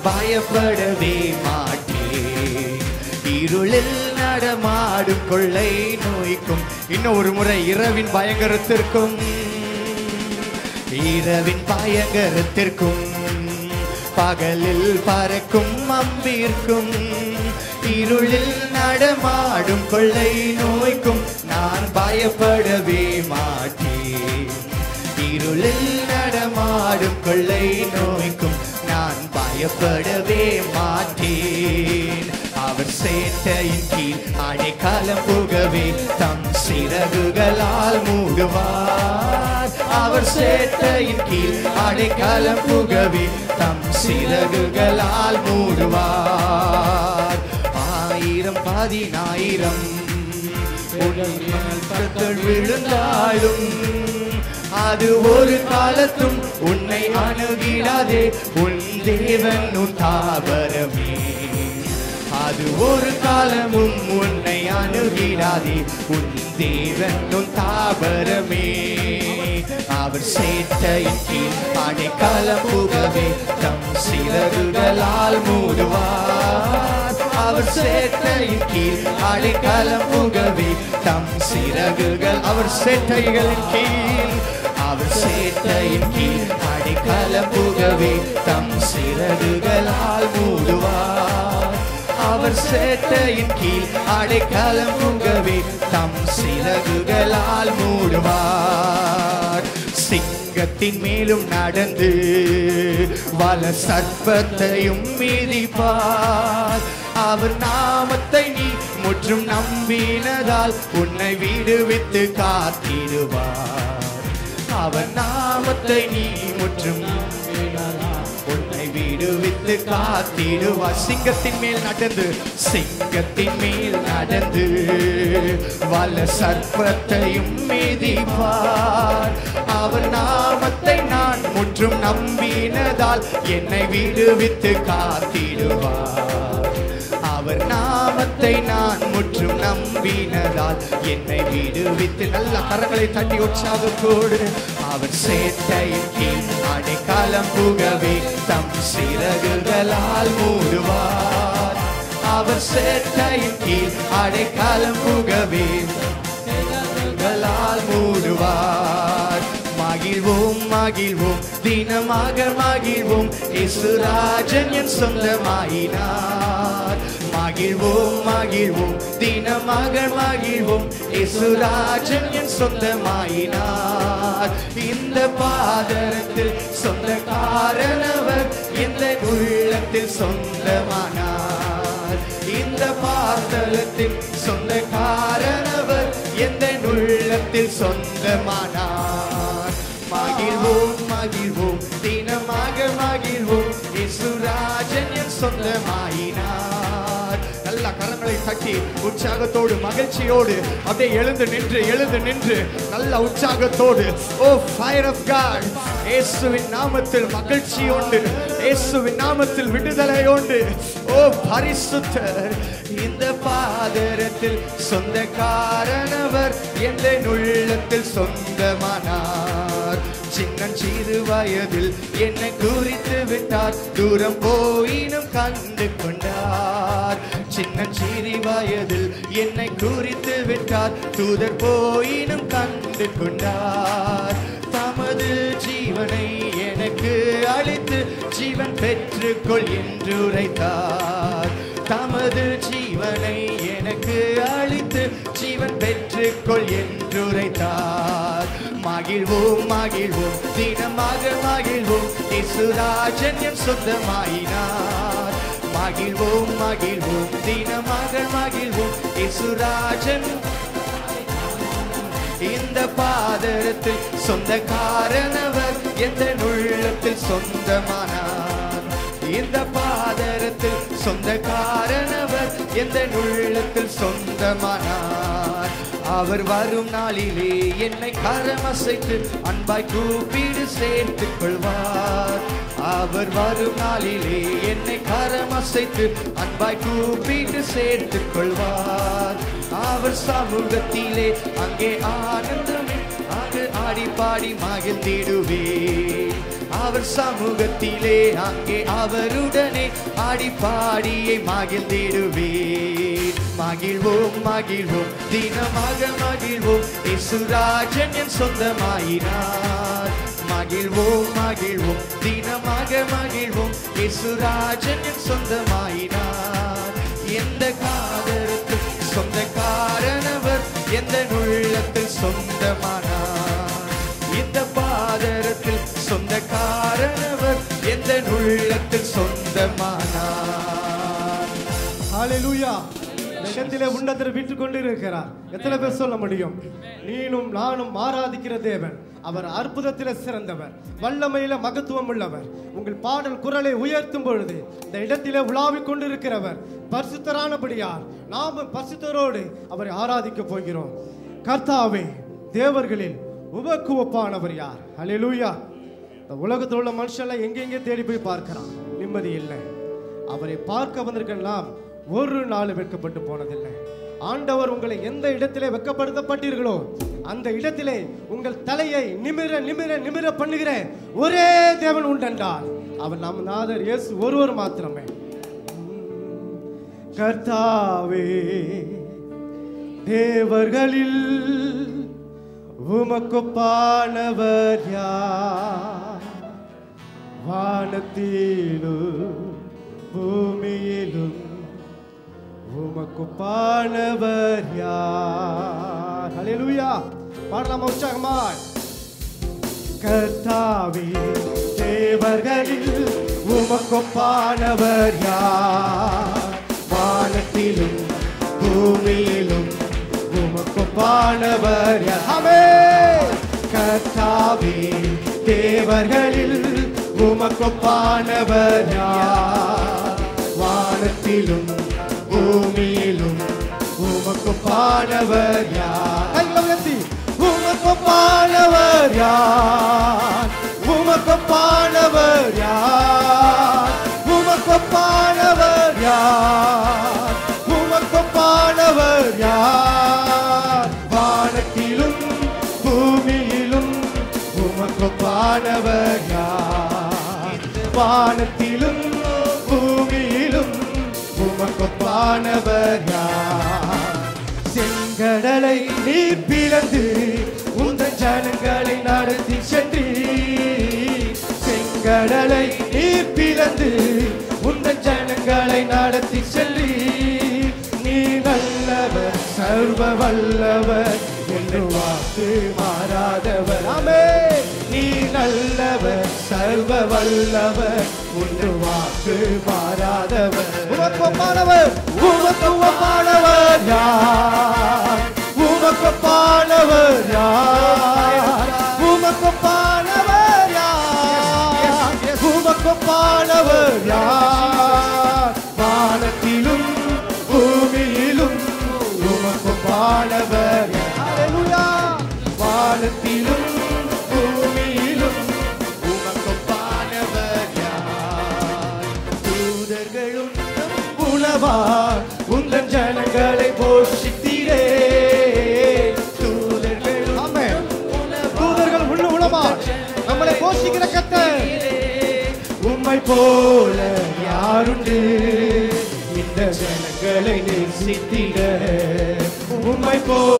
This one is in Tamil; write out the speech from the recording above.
பயப்படவே மாட்டேன் இருளில் நடமாடும் கொள்ளை நோய்க்கும் இன்னும் ஒரு முறை இரவின் பயங்கரத்திற்கும் இரவின் பயங்கரத்திற்கும் பகலில் பறக்கும் அம்பிற்கும் இருளில் நடமாடும் கொள்ளை நோய்க்கும் நான் பயப்படவே மாட்டேன் இருளில் நடமாடும் கொள்ளை நோய்க்கும் நான் பயப்படவே மாட்டேன் அவர் சேட்டையின் கீழ் அடைக்காலம் புகவே தம் சிறகுகளால் மூடுவார் அவர் சேட்டையின் கீழ் அடைக்காலம் புகவே தம் சிறகுகளால் மூடுவார் ஆயிரம் பதினாயிரம் உடல் மனத்தள் விழுந்தாலும் அது ஒரு காலத்தும் உன்னை அணுகிடாதே உன் தேவன் உன் தாவரமே அது ஒரு காலமும் உன்னை அணுகிடாதே உன் தேவன் உன் தாவரமே அவர் சேட்டையின் கீழ் அடைக்காலம் புகவே தம் சிறகுகளால் மூடுவார் அவர் சேட்டையின் கீழ் அடைக்காலம் புகவே தம் சிறகுகள் அவர் சேட்டைகளின் கீழ் அவர் சேட்டையின் கீழ் அடைக்காலம் புகவே தம் சிறகுகளால் மூடுவார் அவர் சேட்டையின் கீழ் அடைக்காலம் புகவே தம் சிறகுகளால் மூடுவார் சிங்கத்தின் மேலும் நடந்து வல சர்ப்பத்தையும் மீதிப்பார் அவர் நாமத்தை நீ முற்றும் நம்பினதால் உன்னை விடுவித்து காத்திடுவார் அவர் நாமத்தை நீ முற்றும் நம்பினதால் உன்னை விடுவித்து காத்திடுவார் சிங்கத்தின் மேல் நடந்து சிங்கத்தின் மேல் நடந்து வல்ல சர்ப்பத்தையும் மீதிப்பார் அவர் நாமத்தை நான் முற்றும் நம்பினதால் என்னை விடுவித்து காத்திடுவார் அவர் நாமத்தை நான் முற்றும் நம்பினதால் என்னை விடுவித்து நல்ல கரங்களை தட்டி உற்சாகத்தோடு அவர் சேட்டையின் கீழ் அடைக்காலம் புகவே தம் சிறகுகளால் மூடுவார் அவர் சேட்டையின் கீழ் அடைக்காலம் புகவே சிறகுகளால் மூடுவார் மகிழ்வோம் மகிழ்வோம் தினமாக மகிழ்வோம் இசுராஜன் என் சொந்தமாயினார் மகிழ்வோம் மகிழ்வோம் தினமாக மகிழ்வோம் இசுராஜன் என் சொந்தமாயினார் இந்த பாதரத்தில் சொந்தக்காரனவர் இந்த உள்ளத்தில் சொந்தமானார் இந்த பாதரத்தில் சொந்தக்காரனவர் எந்த உள்ளத்தில் சொந்தமானார் மகிழ்வோம் மகிழ்வோம் தினமாக மகிழ்வோம் இசுராஜன் என் சொந்தமாயினார் நல்ல கரங்களை தட்டி உற்சாகத்தோடு மகிழ்ச்சியோடு அப்படியே எழுந்து நின்று எழுந்து நின்று நல்ல உற்சாகத்தோடு ஓ ஃபயர் ஆஃப் காட் இயேசுவின் நாமத்தில் மகிழ்ச்சி உண்டு இயேசுவின் நாமத்தில் விடுதலை உண்டு ஓ பரிசுத்தர் இந்த பாதரத்தில் சொந்தக்காரனவர் எந்த உள்ளத்தில் சொந்தமானார் சின்னஞ்சிறு வயதில் என்னை குறித்து விட்டார் தூரம் போயினும் கண்டு கொண்டார் சின்னஞ்சிறு வயதில் என்னை குறித்து விட்டார் தூதர் போயினும் கண்டு கொண்டார் தமது ஜீவனை எனக்கு அளித்து ஜீவன் பெற்றுக்கொள் என்று உரைத்தார் தமது ஜீவனை எனக்கு அளித்து ஜீவன் பெற்றுக்கொள் என்று உரைத்தார் மகிழ்வோம் மகிழ்வோம் தினமாக மகிழ்வோம் இசுராஜன் என் சொந்தமாயினார் மகிழ்வோம் மகிழ்வோம் தினமாக மகிழ்வோம் இசுராஜன் இந்த பாதரத்தில் சொந்தக்காரனவர் எந்த உள்ளத்தில் சொந்தமானார் இந்த பாதரத்தில் சொந்தக்காரனவர் எந்த உள்ளத்தில் சொந்தமானார் அவர் வரும் நாளிலே என்னை கரமசைத்து அன்பாய் கூப்பிடு சேர்த்துக் கொள்வார் அவர் வரும் நாளிலே என்னை கரமசைத்து அன்பாய் கூப்பிட்டு சேர்த்துக் கொள்வார் அவர் சமூகத்திலே அங்கே ஆனந்தமே அங்கு ஆடி பாடி மகிழ்ந்திடுவேன் அவர் சமூகத்திலே அங்கே அவருடனே ஆடி பாடியை மகிழ்ந்திடுவேன் மகிழ்வோம் மகிழ்வோம் தினமாக மகிழ்வோம் இசுராஜன் என் சொந்தமாயினார் மகிழ்வோம் மகிழ்வோம் தினமாக மகிழ்வோம் இசுராஜன் என் சொந்தமாயினார் எந்த காதலுக்கு சொந்த காரணவர் எந்த உள்ளத்தில் சொந்தமானார் இந்த பாதரத்தில் சொந்த காரணவர் எந்த உள்ளத்தில் சொந்தமானார் ஹalleluya இந்த இடத்திலே உன்னதர் விட்டு கொண்டு இருக்கிறார் எத்தனை பேர் சொல்ல முடியும் நீனும் நானும் ஆராதிக்கிற தேவன் அவர் அற்புதத்திலே சிறந்தவர் வல்லமையில மகத்துவம் உள்ளவர் உங்கள் பாடல் குரலை உயர்த்தும் பொழுது இந்த இடத்திலே உலாவிக் கொண்டிருக்கிறவர் பரிசுத்தரானபடியார் நாமும் பரிசுத்தரோடு அவரை ஆராதிக்க போகிறோம் கர்த்தாவே தேவர்களில் உமக்கு ஒப்பானவர் யார் ஹalleluya இந்த உலகத்தில் உள்ள மனுஷெல்லாம் எங்கெங்கே தேடி போய் பார்க்கிறான் நிம்மதி இல்லை அவரை பார்க்க வந்திருக்கலாம் ஒரு நாள் வெட்கப்பட்டு போனதில்லை ஆண்டவர் உங்களை எந்த இடத்திலே வெட்கப்படுத்தப்பட்டீர்களோ அந்த இடத்திலே உங்கள் தலையை நிமிர நிமிர நிமிர பண்ணுகிற ஒரே தேவன் உண்டென்றால் அவர் நம் நாதர் இயேசு ஒருவர் மாத்திரமே கர்த்தாவே தேவர்களில் உமக்குப்பானவர் யார் வானத்திலும் பூமியிலும் உமக்குப்பானவர் யார் ஹalleluya பாடலாமா உற்சாகமாய் கர்த்தாவே தேவர்களில் உமக்கொப்பானவர் யார் வானத்திலும் பூமியிலும் உமக்கொப்பானவர் யார் ஆமே கர்த்தாவே தேவர்களில் உமக்கொப்பானவர் யார் வானத்திலும் பூமியிலும் உமக்கொப்பானவர் யார் கைகளை உயர்த்தி உமக்கொப்பானவர் யார் உமக்கொப்பானவர் யார் உமக்கொப்பானவர் யார் உமக்கொப்பானவர் யார் வானத்திலும் பூமியிலும் உமக்கொப்பானவர் யார் வானத்திலும் பூமியிலும் உமக்கொப்பானவர் யார் செங்கடலை நீ பிளந்து உந்தன் ஜனங்களை நடத்தி சென்றி செங்கடலை நீ பிளந்து உந்தன் ஜனங்களை நடத்தி சென்றி நீ நல்லவர் சர்வ வல்லவர் என்று வாக்கு மாறாதவர் ஆமே நீ நல்லவர் சர்வ வல்லவர் ஒன்று வாக்கு மாறாதவர் உமக்குமானவர் உமக்குமானவர் யார் உமக்குமானவர் யார் உமக்குமானவர் யார் உமக்குமானவர் யார் வானத்திலும் பூமியிலும் உமக்குமானவர் யார் வானத்திலும் பூமியிலும் உமக்குமானவர் யார் தூதர்களும் உணவார் உந்தன் ஜனங்களை போஷித்தீரே தூதர்களும் தூதர்கள் உண்ண உணவார் நம்மளை போஷிக்கிற கத்தர் உம்மை போல யாருண்டு இந்த ஜனங்களை நேசித்திட உம்மை போ